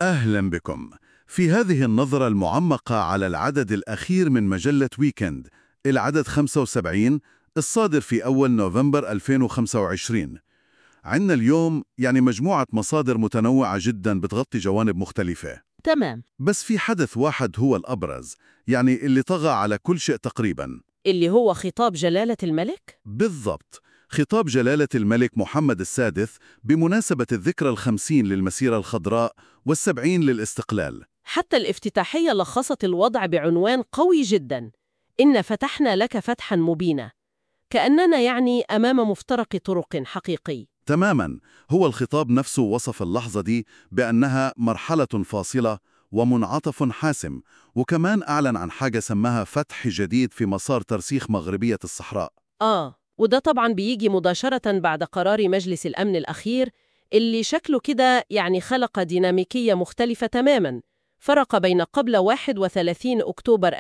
أهلا بكم في هذه النظرة المعمقة على العدد الأخير من مجلة ويكند العدد 75 الصادر في أول نوفمبر 2025 عندنا اليوم يعني مجموعة مصادر متنوعة جدا بتغطي جوانب مختلفة تمام بس في حدث واحد هو الأبرز يعني اللي طغى على كل شيء تقريبا اللي هو خطاب جلالة الملك؟ بالضبط خطاب جلالة الملك محمد السادس بمناسبة الذكرى الخمسين للمسيرة الخضراء والسبعين للاستقلال حتى الافتتاحية لخصت الوضع بعنوان قوي جدا إن فتحنا لك فتحا مبينا كأننا يعني أمام مفترق طرق حقيقي تماما هو الخطاب نفسه وصف اللحظة دي بأنها مرحلة فاصلة ومنعطف حاسم وكمان أعلن عن حاجة سماها فتح جديد في مسار ترسيخ مغربية الصحراء آه وده طبعا بيجي مباشرة بعد قرار مجلس الأمن الأخير اللي شكله كده يعني خلق ديناميكية مختلفة تماما فرق بين قبل 31 أكتوبر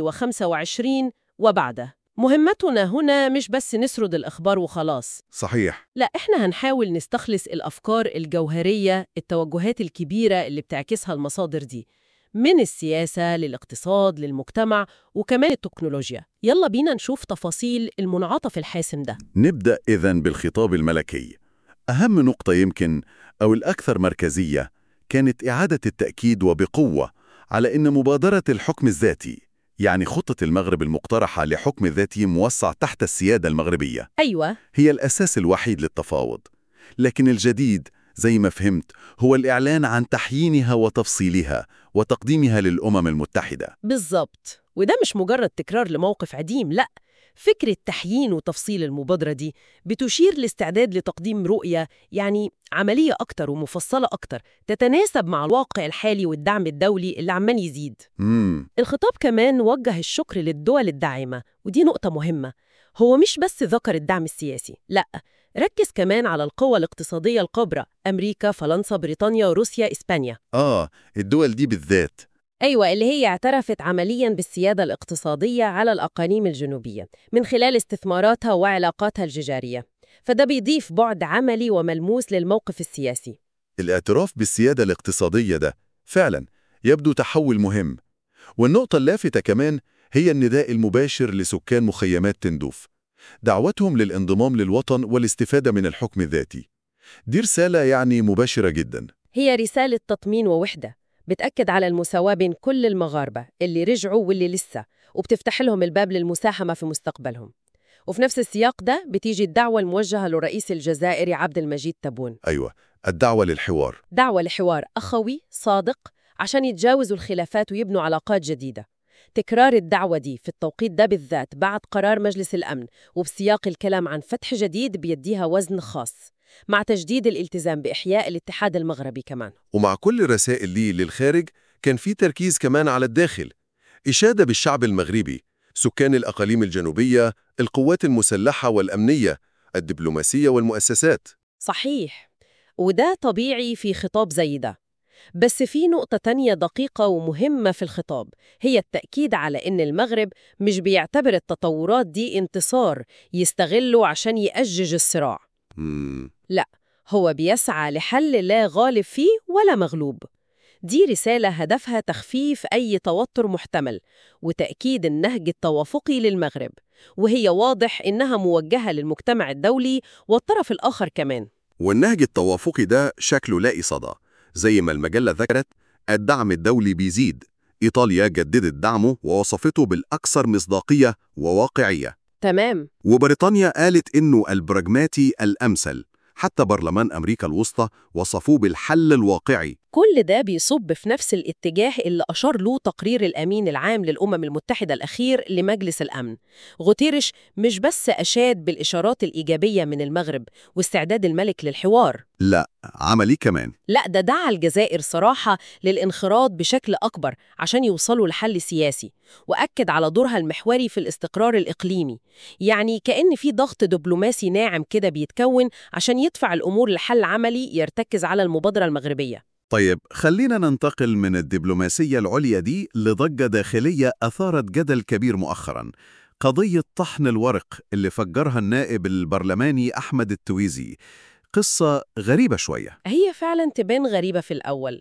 2025 وبعده مهمتنا هنا مش بس نسرد الأخبار وخلاص صحيح لا إحنا هنحاول نستخلص الأفكار الجوهرية التوجهات الكبيرة اللي بتعكسها المصادر دي من السياسة للاقتصاد للمجتمع وكمان التكنولوجيا يلا بينا نشوف تفاصيل المنعطف الحاسم ده نبدأ إذن بالخطاب الملكي أهم نقطة يمكن أو الأكثر مركزية كانت إعادة التأكيد وبقوة على أن مبادرة الحكم الذاتي يعني خطة المغرب المقترحة لحكم ذاتي موسع تحت السيادة المغربية أيوة هي الأساس الوحيد للتفاوض لكن الجديد زي ما فهمت هو الإعلان عن تحيينها وتفصيلها وتقديمها للأمم المتحدة بالظبط وده مش مجرد تكرار لموقف عديم لا فكرة تحيين وتفصيل المبادرة دي بتشير لاستعداد لتقديم رؤية يعني عملية أكتر ومفصلة أكتر تتناسب مع الواقع الحالي والدعم الدولي اللي عمال يزيد مم. الخطاب كمان وجه الشكر للدول الداعمة ودي نقطة مهمة هو مش بس ذكر الدعم السياسي لا ركز كمان على القوى الاقتصادية الكبرى أمريكا، فرنسا، بريطانيا، روسيا، إسبانيا آه الدول دي بالذات أيوة اللي هي اعترفت عملياً بالسيادة الاقتصادية على الأقاليم الجنوبية من خلال استثماراتها وعلاقاتها التجارية فده بيضيف بعد عملي وملموس للموقف السياسي الاعتراف بالسيادة الاقتصادية ده فعلا يبدو تحول مهم والنقطة اللافتة كمان هي النداء المباشر لسكان مخيمات تندوف دعوتهم للانضمام للوطن والاستفادة من الحكم الذاتي دي رسالة يعني مباشرة جدا هي رسالة تطمين ووحدة بتأكد على المساواة بين كل المغاربة اللي رجعوا واللي لسه وبتفتح لهم الباب للمساهمة في مستقبلهم وفي نفس السياق ده بتيجي الدعوة الموجهة للرئيس الجزائري عبد المجيد تبون أيوة الدعوة للحوار دعوة لحوار أخوي صادق عشان يتجاوزوا الخلافات ويبنوا علاقات جديدة تكرار الدعوة دي في التوقيت ده بالذات بعد قرار مجلس الأمن وبسياق الكلام عن فتح جديد بيديها وزن خاص مع تجديد الالتزام بإحياء الاتحاد المغربي كمان ومع كل الرسائل دي للخارج كان في تركيز كمان على الداخل إشادة بالشعب المغربي سكان الأقاليم الجنوبية القوات المسلحة والأمنية الدبلوماسية والمؤسسات صحيح وده طبيعي في خطاب زي ده بس في نقطة تانية دقيقة ومهمة في الخطاب هي التأكيد على إن المغرب مش بيعتبر التطورات دي انتصار يستغله عشان يأجج الصراع مم. هو بيسعى لحل لا غالب فيه ولا مغلوب دي رسالة هدفها تخفيف أي توتر محتمل وتأكيد النهج التوافقي للمغرب وهي واضح إنها موجهة للمجتمع الدولي والطرف الآخر كمان والنهج التوافقي ده شكله لاقي صدى زي ما المجلة ذكرت الدعم الدولي بيزيد إيطاليا جددت دعمه ووصفته بالأكثر مصداقية وواقعية تمام وبريطانيا قالت إنه البراجماتي الأمثل حتى برلمان أمريكا الوسطى وصفوه بالحل الواقعي كل ده بيصب في نفس الاتجاه اللي أشار له تقرير الأمين العام للأمم المتحدة الأخير لمجلس الأمن غوتيرش مش بس أشاد بالإشارات الإيجابية من المغرب واستعداد الملك للحوار لا عملي كمان لا ده دعا الجزائر صراحة للانخراط بشكل أكبر عشان يوصلوا لحل سياسي وأكد على دورها المحوري في الاستقرار الإقليمي يعني كأن في ضغط دبلوماسي ناعم كده بيتكون عشان يدفع الأمور لحل عملي يرتكز على المبادرة المغربية طيب خلينا ننتقل من الدبلوماسية العليا دي لضجة داخلية أثارت جدل كبير مؤخراً قضية طحن الورق اللي فجرها النائب البرلماني أحمد التويزي قصة غريبة شوية هي فعلا تبان غريبة في الأول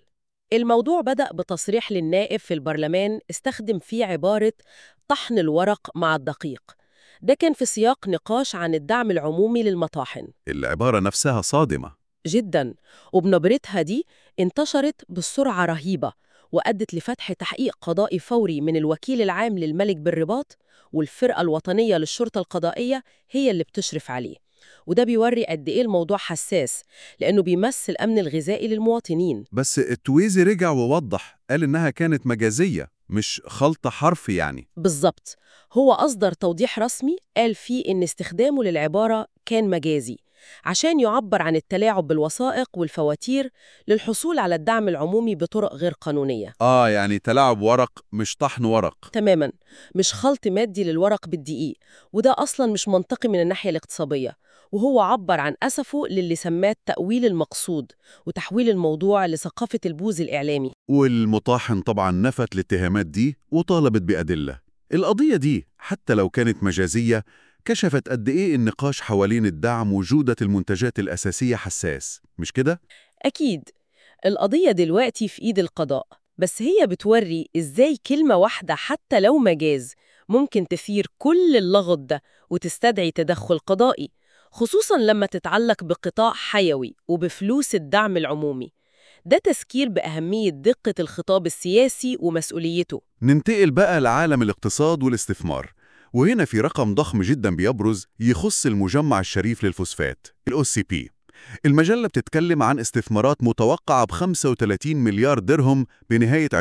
الموضوع بدأ بتصريح للنائب في البرلمان استخدم فيه عبارة طحن الورق مع الدقيق ده كان في سياق نقاش عن الدعم العمومي للمطاحن العبارة نفسها صادمة جدا وبنبرتها دي انتشرت بسرعة رهيبة وأدت لفتح تحقيق قضائي فوري من الوكيل العام للملك بالرباط والفرقة الوطنية للشرطة القضائية هي اللي بتشرف عليه وده بيوري قد إيه الموضوع حساس لأنه بيمثل أمن الغذائي للمواطنين بس التويزي رجع ووضح قال إنها كانت مجازية مش خلط حرف يعني بالظبط هو أصدر توضيح رسمي قال فيه إن استخدامه للعبارة كان مجازي عشان يعبر عن التلاعب بالوثائق والفواتير للحصول على الدعم العمومي بطرق غير قانونية آه يعني تلاعب ورق مش طحن ورق تماما مش خلط مادي للورق بالدقيق وده أصلا مش منطقي من الناحية الاقتصادية وهو عبر عن أسفه للي سماه التأويل المقصود وتحويل الموضوع لثقافة البوز الإعلامي والمطاحن طبعا نفت الاتهامات دي وطالبت بأدلة القضية دي حتى لو كانت مجازية كشفت قد إيه النقاش حوالين الدعم وجودة المنتجات الأساسية حساس مش كده؟ أكيد القضية دلوقتي في إيد القضاء بس هي بتوري إزاي كلمة واحدة حتى لو مجاز ممكن تثير كل اللغط ده وتستدعي تدخل قضائي خصوصا لما تتعلق بقطاع حيوي وبفلوس الدعم العمومي ده تذكير بأهمية دقة الخطاب السياسي ومسؤوليته ننتقل بقى لعالم الاقتصاد والاستثمار وهنا في رقم ضخم جدا بيبرز يخص المجمع الشريف للفوسفات ال OCP المجلة بتتكلم عن استثمارات متوقعة ب 35 مليار درهم بنهاية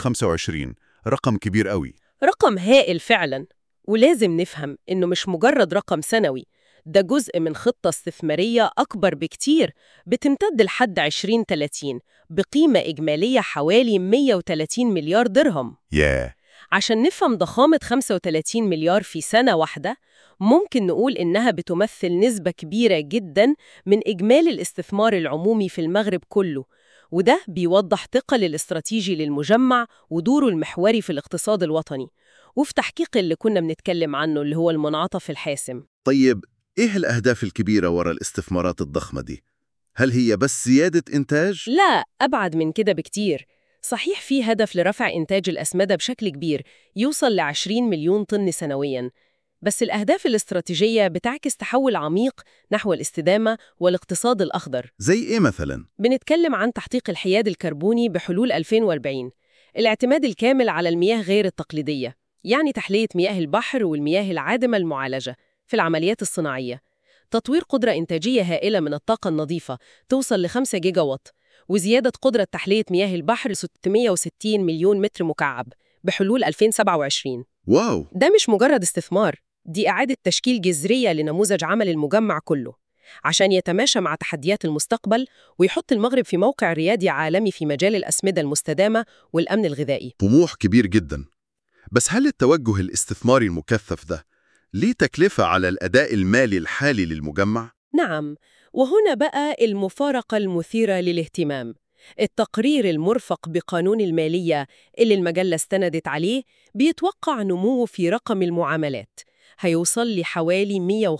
2025 رقم كبير قوي رقم هائل فعلا ولازم نفهم إنه مش مجرد رقم سنوي ده جزء من خطة استثمارية أكبر بكتير بتمتد لحد 2030 بقيمة إجمالية حوالي 130 مليار درهم ياه عشان نفهم ضخامة 35 مليار في سنة واحدة ممكن نقول إنها بتمثل نسبة كبيرة جدا من إجمالي الاستثمار العمومي في المغرب كله وده بيوضح ثقل الاستراتيجي للمجمع ودوره المحوري في الاقتصاد الوطني وفي تحقيق اللي كنا بنتكلم عنه اللي هو المنعطف الحاسم طيب إيه الأهداف الكبيرة وراء الاستثمارات الضخمة دي؟ هل هي بس زيادة إنتاج؟ لا أبعد من كده بكتير صحيح في هدف لرفع إنتاج الأسمدة بشكل كبير يوصل ل 20 مليون طن سنوياً بس الأهداف الاستراتيجية بتعكس تحول عميق نحو الاستدامة والاقتصاد الأخضر زي إيه مثلاً؟ بنتكلم عن تحقيق الحياد الكربوني بحلول 2040 الاعتماد الكامل على المياه غير التقليدية يعني تحلية مياه البحر والمياه العادمة المعالجة في العمليات الصناعية تطوير قدرة إنتاجية هائلة من الطاقة النظيفة توصل ل 5 جيجا وات وزيادة قدرة تحلية مياه البحر ل 660 مليون متر مكعب بحلول 2027 واو ده مش مجرد استثمار دي إعادة تشكيل جذرية لنموذج عمل المجمع كله عشان يتماشى مع تحديات المستقبل ويحط المغرب في موقع ريادي عالمي في مجال الأسمدة المستدامة والأمن الغذائي طموح كبير جدا بس هل التوجه الاستثماري المكثف ده ليه تكلفة على الأداء المالي الحالي للمجمع؟ نعم وهنا بقى المفارقة المثيرة للاهتمام التقرير المرفق بقانون المالية اللي المجلة استندت عليه بيتوقع نموه في رقم المعاملات هيوصل لحوالي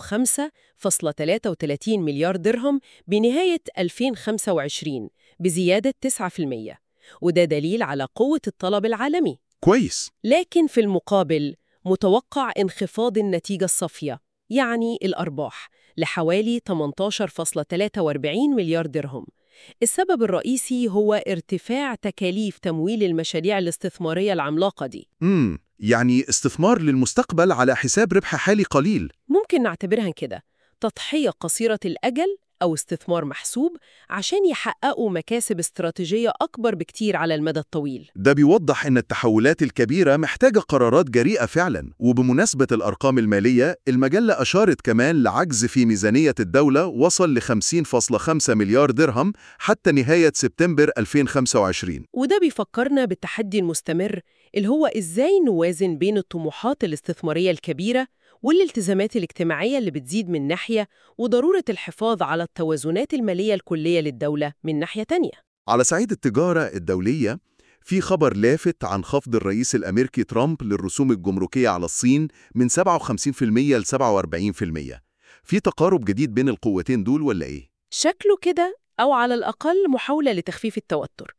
105.33 مليار درهم بنهاية 2025 بزيادة 9% وده دليل على قوة الطلب العالمي كويس لكن في المقابل متوقع انخفاض النتيجة الصافية يعني الأرباح لحوالي 18.43 مليار درهم السبب الرئيسي هو ارتفاع تكاليف تمويل المشاريع الاستثمارية العملاقة دي امم يعني استثمار للمستقبل على حساب ربح حالي قليل ممكن نعتبرها كده تضحية قصيرة الأجل أو استثمار محسوب عشان يحققوا مكاسب استراتيجية أكبر بكتير على المدى الطويل ده بيوضح إن التحولات الكبيرة محتاجة قرارات جريئة فعلا وبمناسبة الأرقام المالية المجلة أشارت كمان لعجز في ميزانية الدولة وصل ل 50.5 مليار درهم حتى نهاية سبتمبر 2025 وده بيفكرنا بالتحدي المستمر اللي هو إزاي نوازن بين الطموحات الاستثمارية الكبيرة والالتزامات الاجتماعية اللي بتزيد من ناحية وضرورة الحفاظ على التوازنات المالية الكلية للدولة من ناحية تانية على صعيد التجارة الدولية في خبر لافت عن خفض الرئيس الأمريكي ترامب للرسوم الجمركية على الصين من 57% ل 47% في تقارب جديد بين القوتين دول ولا إيه؟ شكله كده أو على الأقل محاولة لتخفيف التوتر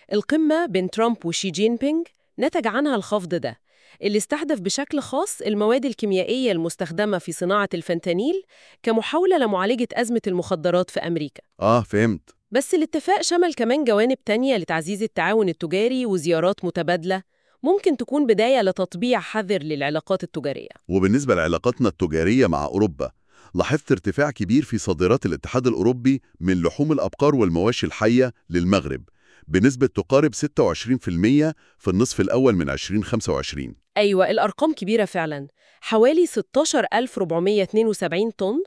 القمة بين ترامب وشي جين بينج نتج عنها الخفض ده اللي استهدف بشكل خاص المواد الكيميائية المستخدمة في صناعة الفنتانيل كمحاولة لمعالجة أزمة المخدرات في أمريكا آه فهمت بس الاتفاق شمل كمان جوانب تانية لتعزيز التعاون التجاري وزيارات متبادلة ممكن تكون بداية لتطبيع حذر للعلاقات التجارية وبالنسبة لعلاقاتنا التجارية مع أوروبا لاحظت ارتفاع كبير في صادرات الاتحاد الأوروبي من لحوم الأبقار والمواشي الحية للمغرب بنسبة تقارب 26% في النصف الأول من 2025 أيوة الأرقام كبيرة فعلا حوالي 16472 طن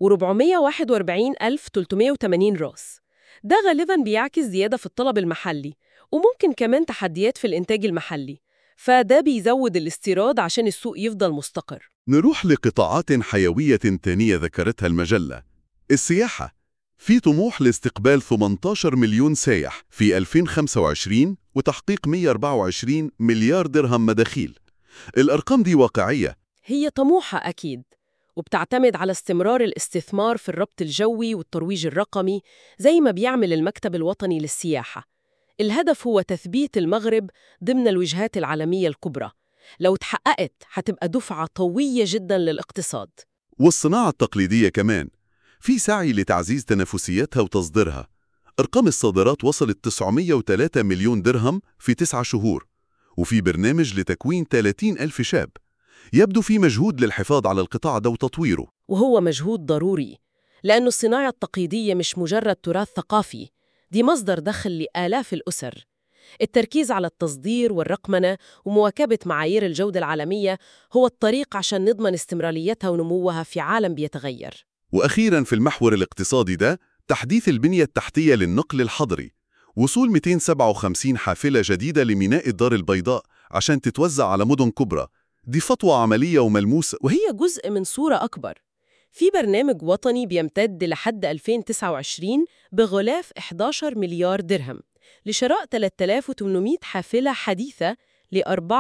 و441380 راس ده غالبا بيعكس زيادة في الطلب المحلي وممكن كمان تحديات في الإنتاج المحلي فده بيزود الاستيراد عشان السوق يفضل مستقر نروح لقطاعات حيوية تانية ذكرتها المجلة السياحة في طموح لاستقبال 18 مليون سايح في 2025 وتحقيق 124 مليار درهم مداخيل الأرقام دي واقعية هي طموحة أكيد وبتعتمد على استمرار الاستثمار في الربط الجوي والترويج الرقمي زي ما بيعمل المكتب الوطني للسياحة الهدف هو تثبيت المغرب ضمن الوجهات العالمية الكبرى لو تحققت هتبقى دفعة قوية جدا للاقتصاد والصناعة التقليدية كمان في سعي لتعزيز تنافسيتها وتصديرها أرقام الصادرات وصلت 903 مليون درهم في تسعة شهور وفي برنامج لتكوين 30 ألف شاب يبدو في مجهود للحفاظ على القطاع ده وتطويره وهو مجهود ضروري لأن الصناعة التقليدية مش مجرد تراث ثقافي دي مصدر دخل لآلاف الأسر التركيز على التصدير والرقمنة ومواكبة معايير الجودة العالمية هو الطريق عشان نضمن استمراريتها ونموها في عالم بيتغير وأخيراً في المحور الاقتصادي ده تحديث البنية التحتية للنقل الحضري وصول 257 حافلة جديدة لميناء الدار البيضاء عشان تتوزع على مدن كبرى دي خطوة عملية وملموسة وهي جزء من صورة أكبر في برنامج وطني بيمتد لحد 2029 بغلاف 11 مليار درهم لشراء 3800 حافلة حديثة ل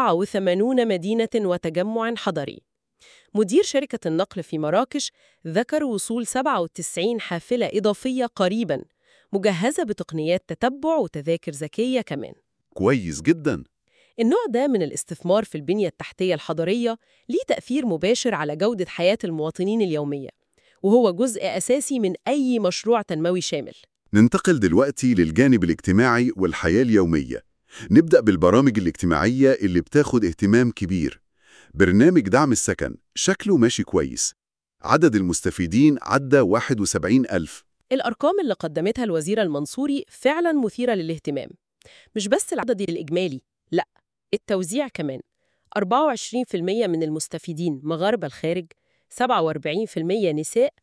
84 مدينة وتجمع حضري مدير شركة النقل في مراكش ذكر وصول 97 حافلة إضافية قريباً مجهزة بتقنيات تتبع وتذاكر ذكية كمان كويس جداً النوع ده من الاستثمار في البنية التحتية الحضرية ليه تأثير مباشر على جودة حياة المواطنين اليومية وهو جزء أساسي من أي مشروع تنموي شامل ننتقل دلوقتي للجانب الاجتماعي والحياة اليومية نبدأ بالبرامج الاجتماعية اللي بتاخد اهتمام كبير برنامج دعم السكن شكله ماشي كويس عدد المستفيدين عدى 71 ألف الأرقام اللي قدمتها الوزيرة المنصوري فعلا مثيرة للاهتمام مش بس العدد الإجمالي لا التوزيع كمان 24% من المستفيدين مغاربة الخارج 47% نساء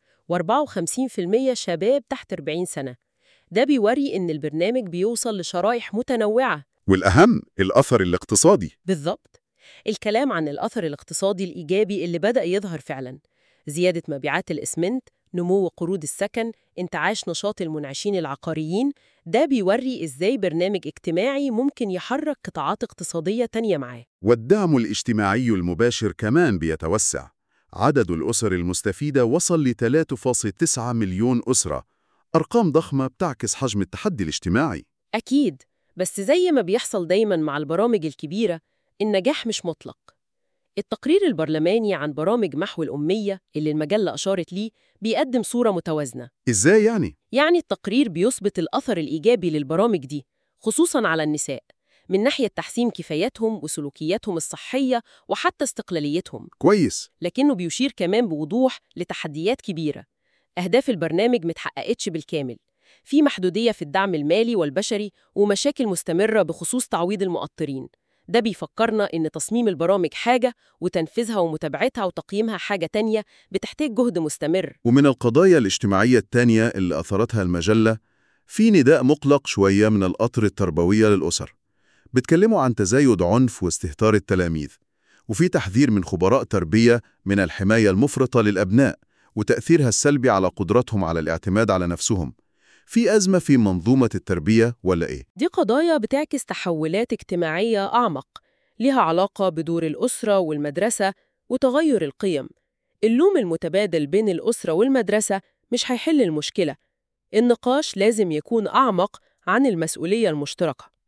و54% شباب تحت 40 سنة ده بيوري إن البرنامج بيوصل لشرائح متنوعة والأهم الأثر الاقتصادي بالضبط الكلام عن الأثر الاقتصادي الإيجابي اللي بدأ يظهر فعلا زيادة مبيعات الإسمنت نمو قروض السكن انتعاش نشاط المنعشين العقاريين ده بيوري إزاي برنامج اجتماعي ممكن يحرك قطاعات اقتصادية تانية معاه والدعم الاجتماعي المباشر كمان بيتوسع عدد الأسر المستفيدة وصل ل 3.9 مليون أسرة أرقام ضخمة بتعكس حجم التحدي الاجتماعي أكيد بس زي ما بيحصل دايما مع البرامج الكبيرة النجاح مش مطلق التقرير البرلماني عن برامج محو الأمية اللي المجلة أشارت ليه بيقدم صورة متوازنة إزاي يعني؟ يعني التقرير بيثبت الأثر الإيجابي للبرامج دي خصوصاً على النساء من ناحية تحسين كفاياتهم وسلوكياتهم الصحية وحتى استقلاليتهم كويس لكنه بيشير كمان بوضوح لتحديات كبيرة أهداف البرنامج متحققتش بالكامل في محدودية في الدعم المالي والبشري ومشاكل مستمرة بخصوص تعويض المؤطرين ده بيفكرنا إن تصميم البرامج حاجة وتنفيذها ومتابعتها وتقييمها حاجة تانية بتحتاج جهد مستمر ومن القضايا الاجتماعية التانية اللي أثرتها المجلة في نداء مقلق شوية من الأطر التربوية للأسر بتكلموا عن تزايد عنف واستهتار التلاميذ وفي تحذير من خبراء تربية من الحماية المفرطة للأبناء وتأثيرها السلبي على قدرتهم على الاعتماد على نفسهم في أزمة في منظومة التربية ولا إيه؟ دي قضايا بتعكس تحولات اجتماعية أعمق لها علاقة بدور الأسرة والمدرسة وتغير القيم اللوم المتبادل بين الأسرة والمدرسة مش هيحل المشكلة النقاش لازم يكون أعمق عن المسؤولية المشتركة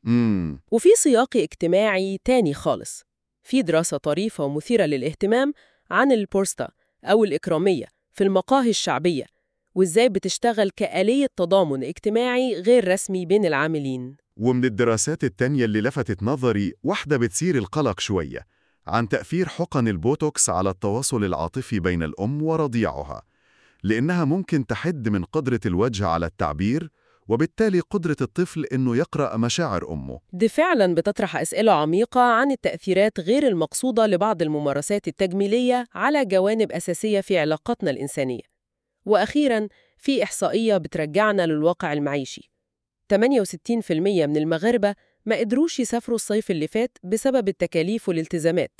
امم وفي سياق اجتماعي تاني خالص في دراسة طريفة ومثيرة للاهتمام عن البورستا أو الإكرامية في المقاهي الشعبية وإزاي بتشتغل كآلية تضامن اجتماعي غير رسمي بين العاملين ومن الدراسات التانية اللي لفتت نظري واحدة بتثير القلق شوية عن تأثير حقن البوتوكس على التواصل العاطفي بين الأم ورضيعها لأنها ممكن تحد من قدرة الوجه على التعبير وبالتالي قدرة الطفل إنه يقرأ مشاعر أمه دي فعلا بتطرح أسئلة عميقة عن التأثيرات غير المقصودة لبعض الممارسات التجميلية على جوانب أساسية في علاقاتنا الإنسانية وأخيرا في إحصائية بترجعنا للواقع المعيشي 68% من المغاربة ما قدروش يسافروا الصيف اللي فات بسبب التكاليف والالتزامات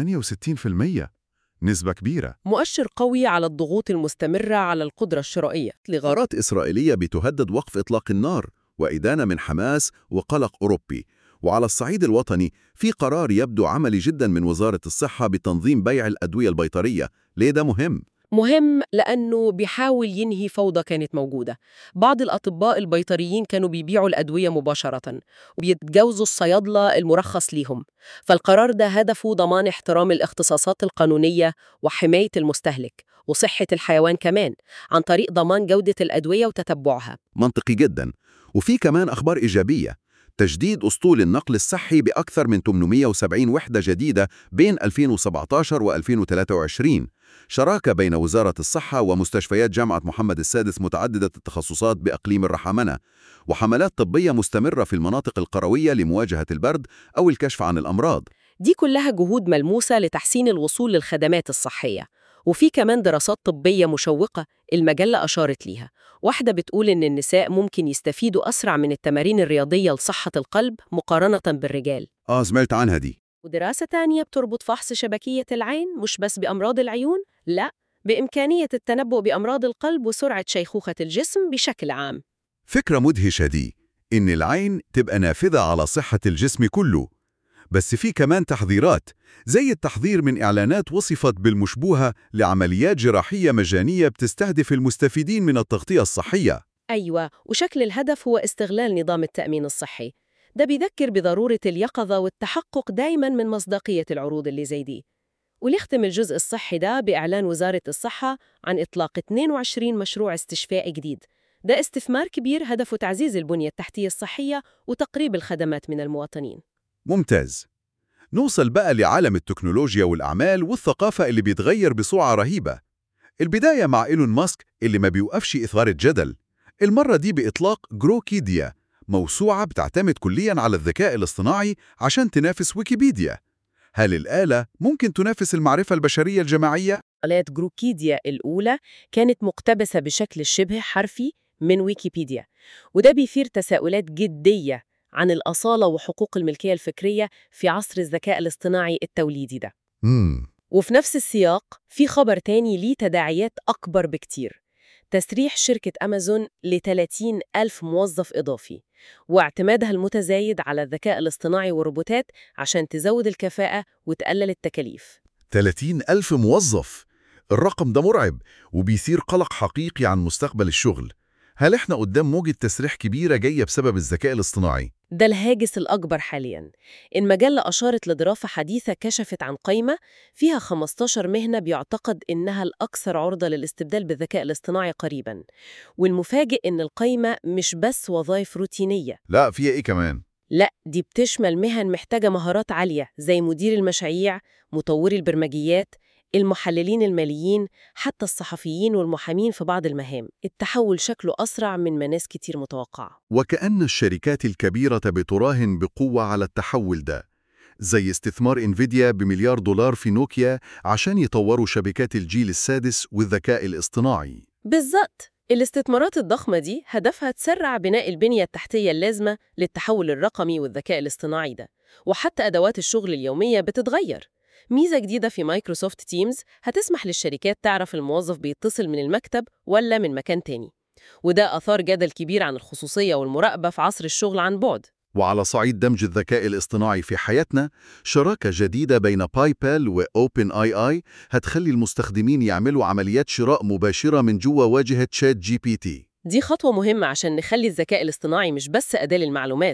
68% نسبة كبيرة مؤشر قوي على الضغوط المستمرة على القدرة الشرائية غارات إسرائيلية بتهدد وقف إطلاق النار وإدانة من حماس وقلق أوروبي وعلى الصعيد الوطني في قرار يبدو عملي جدا من وزارة الصحة بتنظيم بيع الأدوية البيطرية ليه ده مهم؟ مهم لأنه بيحاول ينهي فوضى كانت موجودة بعض الأطباء البيطريين كانوا بيبيعوا الأدوية مباشرة وبيتجاوزوا الصيادلة المرخص ليهم فالقرار ده هدفه ضمان احترام الاختصاصات القانونية وحماية المستهلك وصحة الحيوان كمان عن طريق ضمان جودة الأدوية وتتبعها منطقي جدا وفي كمان أخبار إيجابية تجديد أسطول النقل الصحي بأكثر من 870 وحدة جديدة بين 2017 و 2023 شراكة بين وزارة الصحة ومستشفيات جامعة محمد السادس متعددة التخصصات بأقليم الرحمنة وحملات طبية مستمرة في المناطق القروية لمواجهة البرد أو الكشف عن الأمراض دي كلها جهود ملموسة لتحسين الوصول للخدمات الصحية وفي كمان دراسات طبية مشوقة المجلة أشارت ليها واحدة بتقول إن النساء ممكن يستفيدوا أسرع من التمارين الرياضية لصحة القلب مقارنة بالرجال آه سمعت عنها دي ودراسة تانية بتربط فحص شبكية العين مش بس بأمراض العيون لا بإمكانية التنبؤ بأمراض القلب وسرعة شيخوخة الجسم بشكل عام فكرة مدهشة دي إن العين تبقى نافذة على صحة الجسم كله بس في كمان تحذيرات زي التحذير من إعلانات وصفت بالمشبوهة لعمليات جراحية مجانية بتستهدف المستفيدين من التغطية الصحية أيوة وشكل الهدف هو استغلال نظام التأمين الصحي ده بيذكر بضرورة اليقظة والتحقق دايما من مصداقية العروض اللي زي دي وليختم الجزء الصحي ده بإعلان وزارة الصحة عن إطلاق 22 مشروع استشفاء جديد ده استثمار كبير هدفه تعزيز البنية التحتية الصحية وتقريب الخدمات من المواطنين ممتاز نوصل بقى لعالم التكنولوجيا والأعمال والثقافة اللي بيتغير بسرعة رهيبة البداية مع إيلون ماسك اللي ما بيوقفش إثارة جدل المرة دي بإطلاق جروكيديا موسوعة بتعتمد كلياً على الذكاء الاصطناعي عشان تنافس ويكيبيديا هل الآلة ممكن تنافس المعرفة البشرية الجماعية؟ مقالات جروكيديا الأولى كانت مقتبسة بشكل شبه حرفي من ويكيبيديا وده بيثير تساؤلات جدية عن الأصالة وحقوق الملكية الفكرية في عصر الذكاء الاصطناعي التوليدي ده مم. وفي نفس السياق في خبر تاني ليه تداعيات أكبر بكتير تسريح شركة أمازون ل 30 ألف موظف إضافي واعتمادها المتزايد على الذكاء الاصطناعي والروبوتات عشان تزود الكفاءة وتقلل التكاليف 30 ألف موظف الرقم ده مرعب وبيثير قلق حقيقي عن مستقبل الشغل هل احنا قدام موجة تسريح كبيرة جاية بسبب الذكاء الاصطناعي؟ ده الهاجس الأكبر حالياً المجلة أشارت لدراسة حديثة كشفت عن قائمة فيها 15 مهنة بيعتقد إنها الأكثر عرضة للاستبدال بالذكاء الاصطناعي قريباً والمفاجئ إن القائمة مش بس وظائف روتينية لا فيها ايه كمان؟ لا دي بتشمل مهن محتاجة مهارات عالية زي مدير المشاريع مطوري البرمجيات المحللين الماليين حتى الصحفيين والمحامين في بعض المهام التحول شكله أسرع من ما ناس كتير متوقعة وكأن الشركات الكبيرة بتراهن بقوة على التحول ده زي استثمار انفيديا بمليار دولار في نوكيا عشان يطوروا شبكات الجيل السادس والذكاء الاصطناعي بالظبط الاستثمارات الضخمة دي هدفها تسرع بناء البنية التحتية اللازمة للتحول الرقمي والذكاء الاصطناعي ده وحتى أدوات الشغل اليومية بتتغير ميزة جديدة في مايكروسوفت تيمز هتسمح للشركات تعرف الموظف بيتصل من المكتب ولا من مكان تاني وده أثار جدل كبير عن الخصوصية والمراقبة في عصر الشغل عن بعد وعلى صعيد دمج الذكاء الاصطناعي في حياتنا شراكة جديدة بين باي بال وأوبن آي آي هتخلي المستخدمين يعملوا عمليات شراء مباشرة من جوا واجهة شات جي بي تي دي خطوة مهمة عشان نخلي الذكاء الاصطناعي مش بس أداة للمعلومات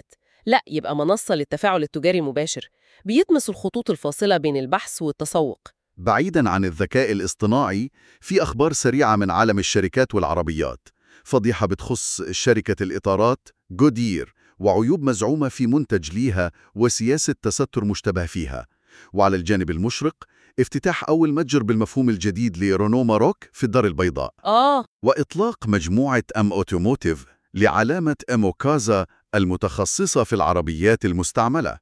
لا يبقى منصة للتفاعل التجاري المباشر بيطمس الخطوط الفاصلة بين البحث والتسوق بعيداً عن الذكاء الاصطناعي في أخبار سريعة من عالم الشركات والعربيات فضيحة بتخص شركة الإطارات جودير وعيوب مزعومة في منتج ليها وسياسة تستر مشتبه فيها وعلى الجانب المشرق افتتاح أول متجر بالمفهوم الجديد لرونو ماروك في الدار البيضاء آه وإطلاق مجموعة أم أوتوموتيف لعلامة أموكازا المتخصصة في العربيات المستعملة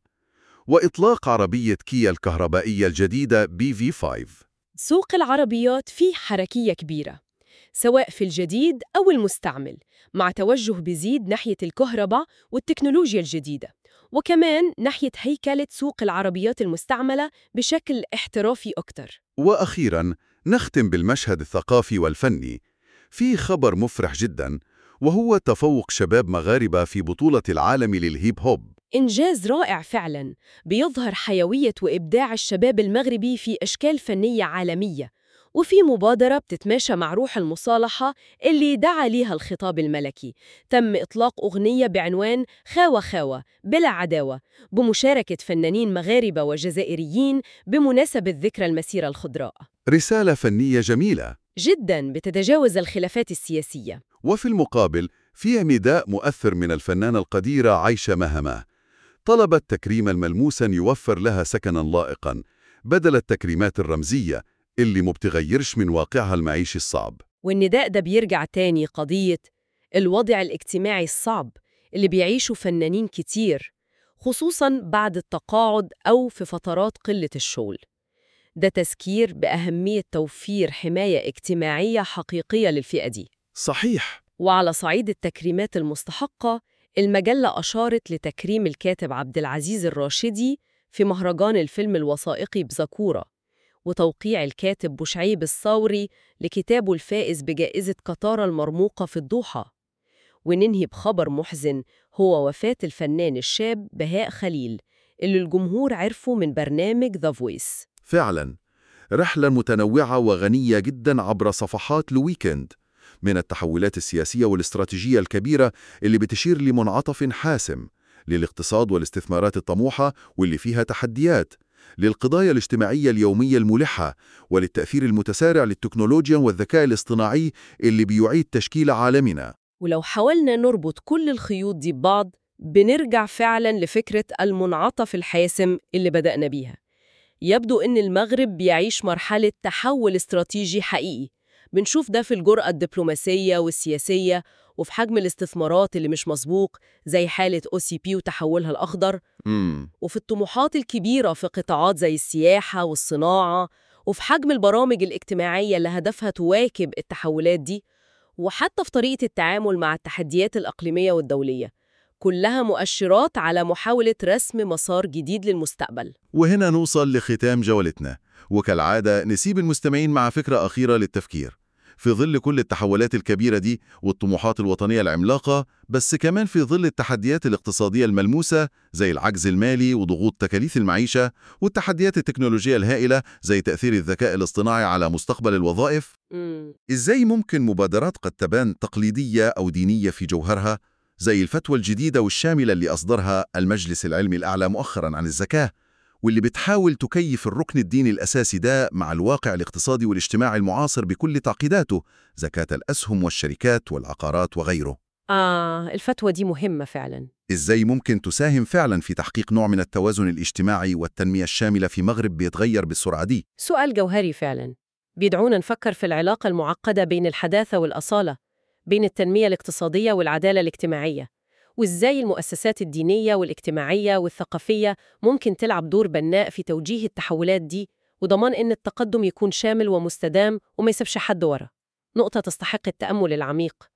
وإطلاق عربية كيا الكهربائية الجديدة بي في 5 سوق العربيات فيه حركية كبيرة سواء في الجديد أو المستعمل مع توجه بيزيد ناحية الكهرباء والتكنولوجيا الجديدة وكمان ناحية هيكلة سوق العربيات المستعملة بشكل احترافي أكتر وأخيراً نختم بالمشهد الثقافي والفني في خبر مفرح جداً وهو تفوق شباب مغاربة في بطولة العالم للهيب هوب إنجاز رائع فعلاً بيظهر حيوية وإبداع الشباب المغربي في أشكال فنية عالمية وفي مبادرة بتتماشى مع روح المصالحة اللي دعا ليها الخطاب الملكي تم إطلاق أغنية بعنوان خاوة خاوة بلا عداوة بمشاركة فنانين مغاربة وجزائريين بمناسبة ذكرى المسيرة الخضراء رسالة فنية جميلة جداً بتتجاوز الخلافات السياسية وفي المقابل في نداء مؤثر من الفنانة القديرة عايشة مهمة طلبت تكريما ملموسا يوفر لها سكنا لائقا بدل التكريمات الرمزية اللي مبتغيرش من واقعها المعيشي الصعب والنداء ده بيرجع تاني قضية الوضع الاجتماعي الصعب اللي بيعيشوا فنانين كتير خصوصاً بعد التقاعد أو في فترات قلة الشغل ده تذكير بأهمية توفير حماية اجتماعية حقيقية للفئة دي صحيح وعلى صعيد التكريمات المستحقة المجلة أشارت لتكريم الكاتب عبد العزيز الراشدي في مهرجان الفيلم الوثائقي بزكورة وتوقيع الكاتب بوشعيب الثوري لكتابه الفائز بجائزة قطارة المرموقة في الضوحة وننهي بخبر محزن هو وفاة الفنان الشاب بهاء خليل اللي الجمهور عرفه من برنامج ذا فويس فعلا رحلة متنوعة وغنية جدا عبر صفحات الويكند من التحولات السياسية والاستراتيجية الكبيرة اللي بتشير لمنعطف حاسم للاقتصاد والاستثمارات الطموحة واللي فيها تحديات للقضايا الاجتماعية اليومية الملحة وللتأثير المتسارع للتكنولوجيا والذكاء الاصطناعي اللي بيعيد تشكيل عالمنا ولو حاولنا نربط كل الخيوط دي ببعض بنرجع فعلا لفكرة المنعطف الحاسم اللي بدأنا بيها يبدو إن المغرب بيعيش مرحلة تحول استراتيجي حقيقي بنشوف ده في الجرأة الدبلوماسية والسياسية وفي حجم الاستثمارات اللي مش مسبوق زي حالة OCP وتحولها الأخضر مم. وفي الطموحات الكبيرة في قطاعات زي السياحة والصناعة وفي حجم البرامج الاجتماعية اللي هدفها تواكب التحولات دي وحتى في طريقة التعامل مع التحديات الأقليمية والدولية كلها مؤشرات على محاولة رسم مسار جديد للمستقبل وهنا نوصل لختام جولتنا وكالعادة نسيب المستمعين مع فكرة أخيرة للتفكير في ظل كل التحولات الكبيرة دي والطموحات الوطنية العملاقة بس كمان في ظل التحديات الاقتصادية الملموسة زي العجز المالي وضغوط تكاليف المعيشة والتحديات التكنولوجية الهائلة زي تأثير الذكاء الاصطناعي على مستقبل الوظائف مم. إزاي ممكن مبادرات قد تبان تقليدية أو دينية في جوهرها زي الفتوى الجديدة والشاملة اللي أصدرها المجلس العلمي الأعلى مؤخراً عن الزكاة واللي بتحاول تكيف الركن الديني الأساسي ده مع الواقع الاقتصادي والاجتماعي المعاصر بكل تعقيداته زكاة الأسهم والشركات والعقارات وغيره آه الفتوى دي مهمة فعلا إزاي ممكن تساهم فعلاً في تحقيق نوع من التوازن الاجتماعي والتنمية الشاملة في مغرب بيتغير بالسرعة دي سؤال جوهري فعلا بيدعونا نفكر في العلاقة المعقدة بين الحداثة والأصالة بين التنمية الاقتصادية والعدالة الاجتماعية وإزاي المؤسسات الدينية والاجتماعية والثقافية ممكن تلعب دور بناء في توجيه التحولات دي وضمان إن التقدم يكون شامل ومستدام وما يسيبش حد ورا نقطة تستحق التأمل العميق